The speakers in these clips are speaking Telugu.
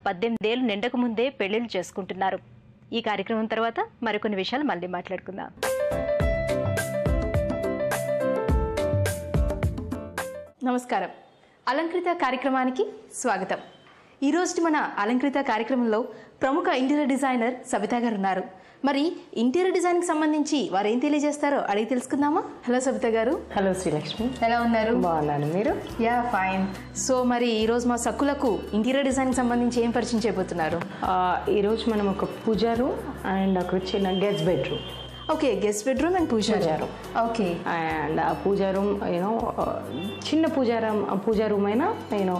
పద్దెనిమిదేళ్లు నిండక ముందే పెళ్లిళ్లు చేసుకుంటున్నారు ఈ కార్యక్రమం తర్వాత మరికొన్ని విషయాలు మళ్ళీ మాట్లాడుకుందాం నమస్కారం అలంకృత కార్యక్రమానికి స్వాగతం ఈరోజు మన అలంకృత కార్యక్రమంలో ప్రముఖ ఇంటీరియర్ డిజైనర్ సబితా గారు ఉన్నారు మరి ఇంటీరియర్ డిజైన్కి సంబంధించి వారు ఏం తెలియజేస్తారో అడిగి తెలుసుకుందామా హలో సబిత గారు హలో శ్రీలక్ష్మి ఎలా ఉన్నారు బాగున్నాను మీరు యా ఫైన్ సో మరి ఈరోజు మా సక్కులకు ఇంటీరియర్ డిజైన్కి సంబంధించి ఏం పరిచయం చేయబోతున్నారు ఆ, ఈరోజు మనం ఒక పూజా రూమ్ అండ్ ఒక చిన్న guest bedroom okay guest bedroom and puja puja room. Okay and ఆ పూజా రూమ్ యూనో చిన్న పూజా రూమ్ పూజా రూమ్ అయినా యూనో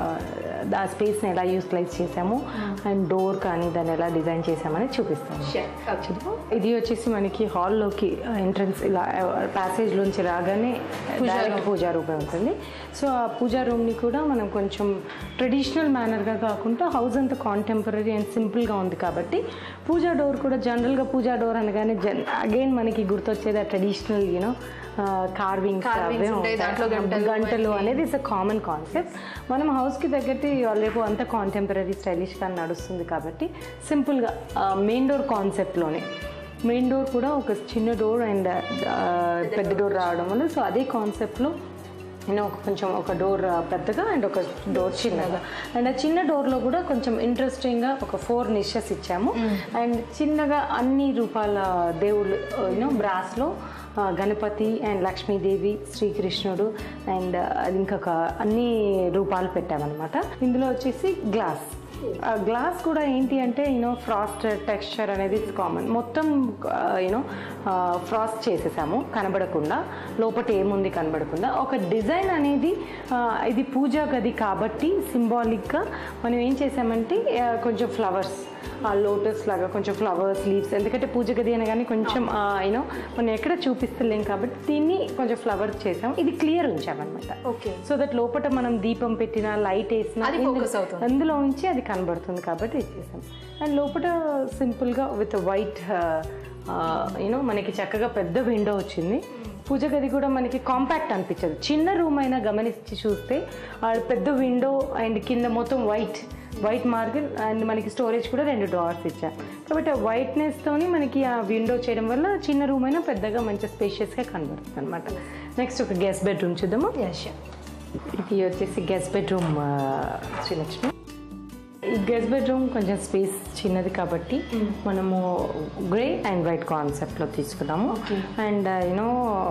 ఆ స్పేస్ని ఎలా యూటిలైజ్ చేసాము అండ్ డోర్ కానీ దాన్ని ఎలా డిజైన్ చేసామని చూపిస్తాము చూద్దాం. ఇది వచ్చేసి మనకి హాల్లోకి ఎంట్రన్స్ ఇలా ప్యాసేజ్లోంచి రాగానే డైరెక్ట్ పూజా రూమ్ ఉంటుంది సో ఆ పూజా రూమ్ని కూడా మనం కొంచెం ట్రెడిషనల్ మేనర్గా కాకుండా హౌస్ అంతా కాంటెంపరీ అండ్ సింపుల్గా ఉంది కాబట్టి పూజా డోర్ కూడా జనరల్గా పూజా డోర్ అనగానే జన్ అగైన్ మనకి గుర్తొచ్చేది ఆ ట్రెడిషనల్ యూనో కార్వింగ్స్ Carvings అవే ఉంటాయి, దాంట్లో ఉంటాయి. గంటలు గంటలు అనేది ఇట్స్ అ కామన్ కాన్సెప్ట్ మనం హౌస్కి తగ్గట్టు రేపు అంతా కాంటెంపరీ స్టైలిష్గా నడుస్తుంది కాబట్టి సింపుల్గా మెయిన్ డోర్ కాన్సెప్ట్లోనే మెయిన్ డోర్ కూడా ఒక చిన్న డోర్ అండ్ పెద్ద డోర్ రావడం వల్ల సో అదే కాన్సెప్ట్లో నేను ఒక కొంచెం ఒక డోర్ పెద్దగా అండ్ ఒక డోర్ చిన్నగా అండ్ ఆ చిన్న డోర్లో కూడా కొంచెం ఇంట్రెస్టింగ్గా ఒక ఫోర్ నిషెస్ ఇచ్చాము అండ్ చిన్నగా అన్ని రూపాల దేవుళ్ళు యూనో బ్రాస్లో ఆ, గణపతి అండ్ లక్ష్మీదేవి శ్రీకృష్ణుడు అండ్ అది ఇంకొక అన్ని రూపాలు పెట్టామన్నమాట ఇందులో వచ్చేసి గ్లాస్ ఆ గ్లాస్ కూడా ఏంటి అంటే యూనో ఫ్రాస్ట్ టెక్స్చర్ అనేది ఇట్స్ కామన్ మొత్తం యూనో ఫ్రాస్ట్ చేసేసాము కనబడకుండా లోపల ఏముంది కనబడకుండా ఒక డిజైన్ అనేది ఆ, ఇది పూజా గది కాబట్టి సింబాలిక్గా మనం ఏం చేసామంటే ఆ, కొంచెం ఫ్లవర్స్ ఆ లోటస్ లాగా కొంచెం ఫ్లవర్స్ లీవ్స్ ఎందుకంటే పూజ గది అనగానే కొంచెం యూనో మనం ఎక్కడ చూపిస్తలేం కాబట్టి దీన్ని కొంచెం ఫ్లవర్స్ చేసాం ఇది క్లియర్ ఉంచామన్నమాట ఓకే సో దట్ లోపల మనం దీపం పెట్టిన లైట్ వేసిన అది focus అవుతుంది. అందులో ఉంచి అది కనబడుతుంది కాబట్టి ఇచ్చేసాం అండ్ లోపల సింపుల్గా విత్ వైట్ యూనో మనకి చక్కగా పెద్ద విండో వచ్చింది పూజ గది కూడా మనకి కాంపాక్ట్ అనిపించదు చిన్న రూమ్ అయినా గమనించి చూస్తే ఆ పెద్ద విండో అండ్ కింద మొత్తం వైట్ వైట్ మార్గన్ అండ్ మనకి స్టోరేజ్ కూడా రెండు డ్రావర్స్ ఇచ్చాం కాబట్టి ఆ వైట్నెస్తోని మనకి ఆ విండో చేయడం వల్ల చిన్న రూమ్ అయినా పెద్దగా మంచి స్పేషియస్గా కనబడుతుంది అనమాట నెక్స్ట్ ఒక గెస్ట్ బెడ్రూమ్ చూద్దామా ఇది వచ్చేసి గెస్ట్ బెడ్రూమ్ శ్రీలక్ష్మి ఈ గెస్ట్ బెడ్రూమ్ కొంచెం స్పేస్ చిన్నది కాబట్టి మనము గ్రే అండ్ వైట్ కాన్సెప్ట్లో తీసుకున్నాము అండ్ యూనో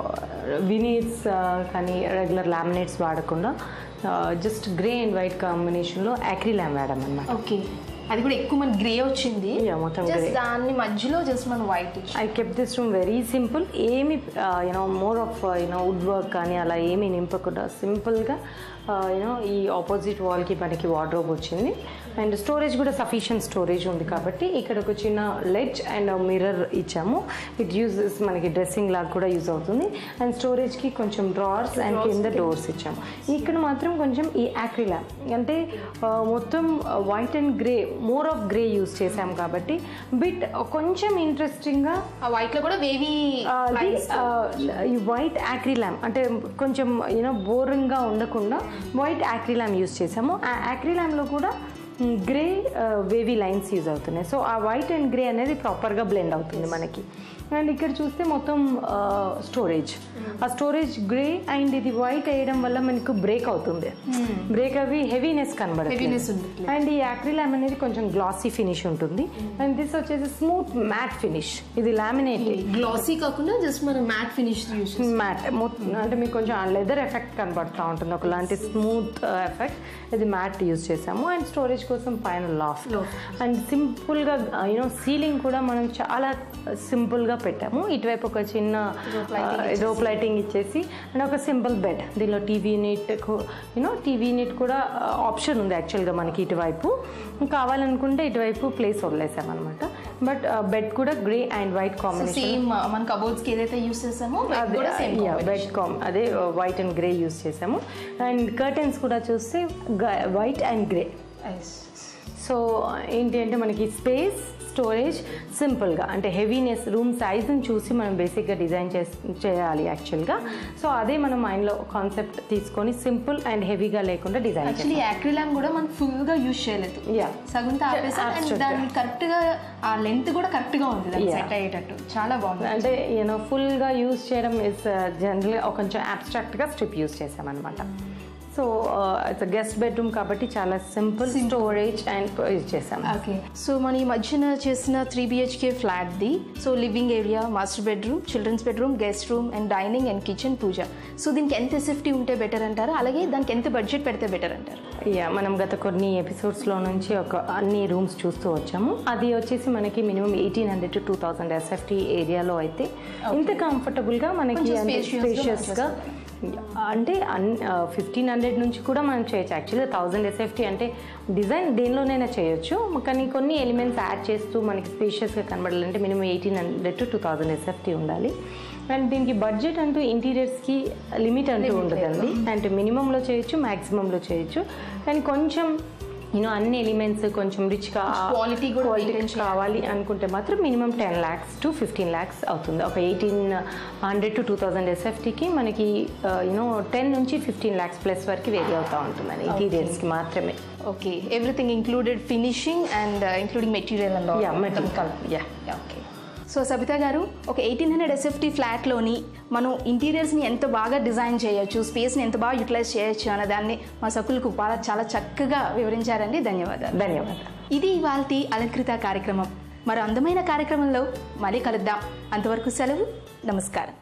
వినీట్స్ కానీ రెగ్యులర్ లామినేట్స్ వాడకుండా జస్ట్ గ్రే అండ్ వైట్ కాంబినేషన్లో యాక్రిలామ్ వాడామన్నమాట ఓకే అది కూడా ఎక్కువ మన గ్రే వచ్చింది Yeah, మొత్తం జస్ట్ grey. దాన్ని మధ్యలో జస్ట్ మనం white I kept this room very simple ఏమి you know more of you know wood work కానీ అలా ఏమీ నింపకుండా సింపుల్గా యూనో ఈ ఆపోజిట్ వాల్కి మనకి వార్డ్రోబ్ వచ్చింది అండ్ స్టోరేజ్ కూడా సఫిషియంట్ స్టోరేజ్ ఉంది కాబట్టి ఇక్కడ ఒక చిన్న లెడ్జ్ అండ్ మిర్రర్ ఇచ్చాము ఇట్ యూజెస్ మనకి డ్రెస్సింగ్ లాగా కూడా యూజ్ అవుతుంది అండ్ స్టోరేజ్కి కొంచెం డ్రావర్స్ అండ్ కింద డోర్స్ ఇచ్చాము ఇక్కడ మాత్రం కొంచెం ఈ యాక్రిలా అంటే ఆ, మొత్తం white and grey more of grey use చేసాం కాబట్టి బిట్ కొంచెం ఇంట్రెస్టింగ్గా ఆ వైట్ లో కూడా వేవీ అది ఆ, ఈ వైట్ యాక్రిలామ్ అంటే కొంచెం యూనో బోరింగ్గా ఉండకుండా వైట్ యాక్రిలామ్ యూస్ చేసాము ఆ యాక్రిలామ్లో కూడా గ్రే వేవీ లైన్స్ యూజ్ అవుతున్నాయి సో ఆ వైట్ అండ్ గ్రే అనేది ప్రాపర్గా బ్లెండ్ అవుతుంది మనకి అండ్ ఇక్కడ చూస్తే మొత్తం స్టోరేజ్ ఆ స్టోరేజ్ గ్రే అండ్ ఇది వైట్ వేయడం వల్ల మనకు బ్రేక్ అవుతుంది బ్రేక్ అవి హెవీనెస్ కనబడుతుంది Heaviness ఉంది. అండ్ ఈ యాక్రిలామ్ అనేది కొంచెం గ్లాసీ ఫినిష్ ఉంటుంది అండ్ దిస్ వచ్చేసి స్మూత్ మ్యాట్ ఫినిష్ ఇది లామినేటెడ్ గ్లాసీ కాకుండా జస్ట్ మనం మ్యాట్ ఫినిష్ యూస్ మ్యాట్ అంటే మీకు కొంచెం లెదర్ ఎఫెక్ట్ కనబడుతూ ఉంటుంది ఒకలాంటి స్మూత్ ఎఫెక్ట్ ఇది మ్యాట్ యూజ్ చేసాము అండ్ స్టోరేజ్ కోసం పైన లాఫ్ అండ్ సింపుల్గా యూనో సీలింగ్ కూడా మనం చాలా సింపుల్గా పెట్టాము ఇటువైపు ఒక చిన్న రోప్ లైటింగ్ ఇచ్చేసి అండ్ ఒక సింపుల్ బెడ్ దీనిలో TV unit you know TV unit కూడా ఆప్షన్ ఉంది యాక్చువల్గా మనకి ఇటువైపు కావాలనుకుంటే ఇటువైపు ప్లేస్ వదిలేసామన్నమాట బట్ బెడ్ కూడా grey and white combination same మన కబోర్డ్స్ కి ఏదైతే యూస్ చేసామో bed కూడా సేమ్ బెడ్ కామ్ అదే వైట్ అండ్ గ్రే యూస్ చేసాము అండ్ కర్టెన్స్ కూడా చూస్తే వైట్ అండ్ గ్రే సో ఏంటి అంటే మనకి స్పేస్ స్టోరేజ్ సింపుల్గా అంటే హెవీనెస్ రూమ్ సైజ్ని చూసి మనం బేసిక్గా డిజైన్ చేస్ చేయాలి యాక్చువల్గా సో అదే మనం మైండ్లో కాన్సెప్ట్ తీసుకొని సింపుల్ అండ్ హెవీగా లేకుండా డిజైన్ యాక్చువల్లీ యాక్రిలామ్ కూడా మనం ఫుల్ గా యూజ్ చేయలేదు Yeah. సగుంతా ఆపేసాం అండ్ Abstract. దాని కరెక్ట్ గా ఆ లెంత్ కూడా కరెక్ట్ గా ఉంది దానికి Yeah. సెట్ అయ్యేటట్టు చాలా బాగుంది అంటే యూనో ఫుల్గా యూజ్ చేయడం ఇస్ జనరల్గా కొంచెం అబ్స్ట్రాక్ట్గా స్ట్రిప్ యూజ్ చేసామన్నమాట సో ఇట్స్ గెస్ట్ బెడ్రూమ్ కాబట్టి చాలా సింపుల్ స్టోరేజ్ అండ్ యూజ్ చేసాం ఓకే సో మన ఈ మధ్యన చేసిన త్రీ బిహెచ్కే ఫ్లాట్ది so living area master bedroom children's bedroom guest room and dining and kitchen puja so దీనికి ఎంత సేఫ్టీ ఉంటే బెటర్ అంటారా అలాగే దానికి ఎంత బడ్జెట్ పెడితే బెటర్ అంటారు యా మనం గత కొన్ని ఎపిసోడ్స్లో నుంచి ఒక అన్ని రూమ్స్ చూస్తూ వచ్చాము అది వచ్చేసి మనకి minimum eighteen hundred to two thousand SFT ఏరియాలో అయితే ఇంత కంఫర్టబుల్గా మనకి కొంచెం అంటే spacious గా స్పేషియస్గా అంటే ఫిఫ్టీన్ హండ్రెడ్ నుంచి కూడా మనం చేయొచ్చు యాక్చువల్గా థౌజండ్ ఎస్ఎఫ్టీ అంటే డిజైన్ దేనిలోనైనా చేయొచ్చు కానీ కొన్ని ఎలిమెంట్స్ యాడ్ చేస్తూ మనకి స్పేషియస్గా కనబడాలంటే minimum eighteen hundred to two thousand SFT ఉండాలి అండ్ దీనికి బడ్జెట్ అంటూ ఇంటీరియర్స్కి లిమిట్ అంటూ ఉండదండి అండ్ మినిమంలో చేయొచ్చు మ్యాక్సిమంలో చేయొచ్చు కానీ కొంచెం యూనో అన్ని ఎలిమెంట్స్ కొంచెం రిచ్గా Quality కూడా క్వాలిటీ maintain చేయాలి. కావాలి అనుకుంటే మాత్రం minimum ten lakhs to fifteen lakhs అవుతుంది ఒక eighteen hundred to two thousand ఎస్ఎఫ్టీకి మనకి యూనో టెన్ నుంచి ఫిఫ్టీన్ ల్యాక్స్ ప్లస్ వరకు వేరీ అవుతూ ఉంటుందని ఇంటీరియర్స్కి మాత్రమే okay everything included finishing and including material and yeah material yeah okay so Sabitha garu ఒక ఎయిటీన్ హండ్రెడ్ ఎస్ఎఫ్టీ ఫ్లాట్లోని మనం ఇంటీరియర్స్ని ఎంత బాగా డిజైన్ చేయొచ్చు స్పేస్ని ఎంత బాగా యూటిలైజ్ చేయొచ్చు అన్న దాన్ని మా సకులకు బాగా చాలా చక్కగా వివరించారండి ధన్యవాదాలు ధన్యవాదాలు ఇది ఇవాళ అలంకృత కార్యక్రమం మరో అందమైన కార్యక్రమంలో మళ్ళీ కలుద్దాం అంతవరకు సెలవు నమస్కారం